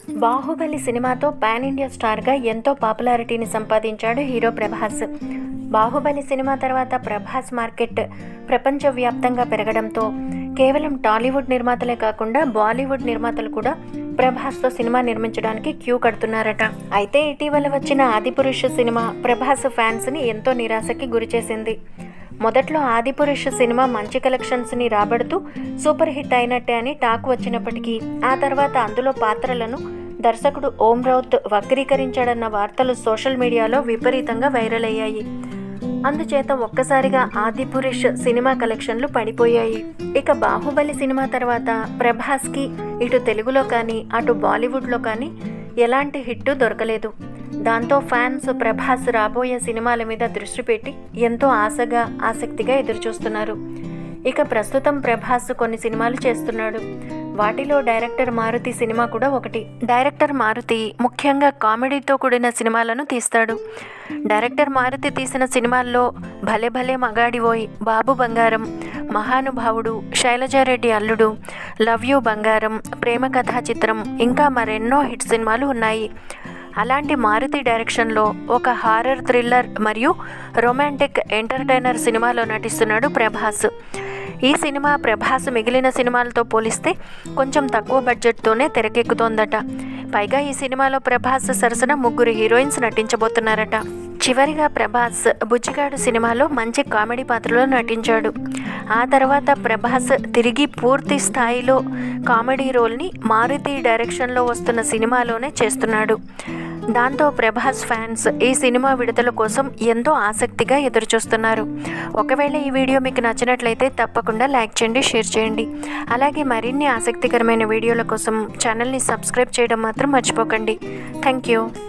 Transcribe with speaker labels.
Speaker 1: బాహుబలి సినిమాతో pan India స్టార్గా ఎంతో పాపులారిటీని సంపాదించాడు హీరో ప్రభాస్ బాహుబలి సినిమా తర్వాత ప్రభాస్ మార్కెట్ ప్రపంచవ్యాప్తంగా పెరగడంతో కేవలం టాలీవుడ్ నిర్మాతలే కాకుండా బాలీవుడ్ నిర్మాతలు కూడా ప్రభాస్తో సినిమా నిర్మించడానికి క్యూ కడుతున్నారట అయితే ఇటీవల వచ్చిన ఆదిపురుష్ సినిమా ప్రభాస్ ఫ్యాన్స్ని ఎంతో నిరాశకి గురిచేసింది మొదట్లో ఆదిపురుష్ సినిమా మంచి కలెక్షన్స్ని రాబడుతూ సూపర్ హిట్ అయినట్టే అని టాక్ వచ్చినప్పటికీ ఆ తర్వాత అందులో పాత్రలను దర్శకుడు ఓం రౌత్ వక్రీకరించాడన్న వార్తలు సోషల్ మీడియాలో విపరీతంగా వైరల్ అయ్యాయి అందుచేత ఒక్కసారిగా ఆదిపురుష్ సినిమా కలెక్షన్లు పడిపోయాయి ఇక బాహుబలి సినిమా తర్వాత ప్రభాస్కి ఇటు తెలుగులో కానీ అటు బాలీవుడ్లో కానీ ఎలాంటి హిట్ దొరకలేదు దాంతో ఫ్యాన్స్ ప్రభాస్ రాబోయే సినిమాల మీద దృష్టి పెట్టి ఎంతో ఆశగా ఆసక్తిగా ఎదురుచూస్తున్నారు ఇక ప్రస్తుతం ప్రభాస్ కొన్ని సినిమాలు చేస్తున్నాడు వాటిలో డైరెక్టర్ మారుతి సినిమా కూడా ఒకటి డైరెక్టర్ మారుతి ముఖ్యంగా కామెడీతో కూడిన సినిమాలను తీస్తాడు డైరెక్టర్ మారుతి తీసిన సినిమాల్లో భలే భలే మగాడివోయ్ బాబు బంగారం మహానుభావుడు శైలజారెడ్డి అల్లుడు లవ్ యూ బంగారం ప్రేమ కథా చిత్రం ఇంకా మరెన్నో హిట్ సినిమాలు ఉన్నాయి అలాంటి మారుతి డైరెక్షన్లో ఒక హారర్ థ్రిల్లర్ మరియు రొమాంటిక్ ఎంటర్టైనర్ సినిమాలో నటిస్తున్నాడు ప్రభాస్ ఈ సినిమా ప్రభాస్ మిగిలిన సినిమాలతో పోలిస్తే కొంచెం తక్కువ బడ్జెట్తోనే తెరకెక్కుతోందట పైగా ఈ సినిమాలో ప్రభాస్ సరసన ముగ్గురు హీరోయిన్స్ నటించబోతున్నారట చివరిగా ప్రభాస్ బుజ్జిగాడు సినిమాలో మంచి కామెడీ పాత్రలో నటించాడు ఆ తర్వాత ప్రభాస్ తిరిగి పూర్తి స్థాయిలో కామెడీ రోల్ని మారుతి డైరెక్షన్లో వస్తున్న సినిమాలోనే చేస్తున్నాడు దాంతో ప్రభాస్ ఫ్యాన్స్ ఈ సినిమా విడుదల కోసం ఎంతో ఆసక్తిగా ఎదురుచూస్తున్నారు ఒకవేళ ఈ వీడియో మీకు నచ్చినట్లయితే తప్పకుండా లైక్ చేయండి షేర్ చేయండి అలాగే మరిన్ని ఆసక్తికరమైన వీడియోల కోసం ఛానల్ని సబ్స్క్రైబ్ చేయడం మాత్రం మర్చిపోకండి థ్యాంక్ యూ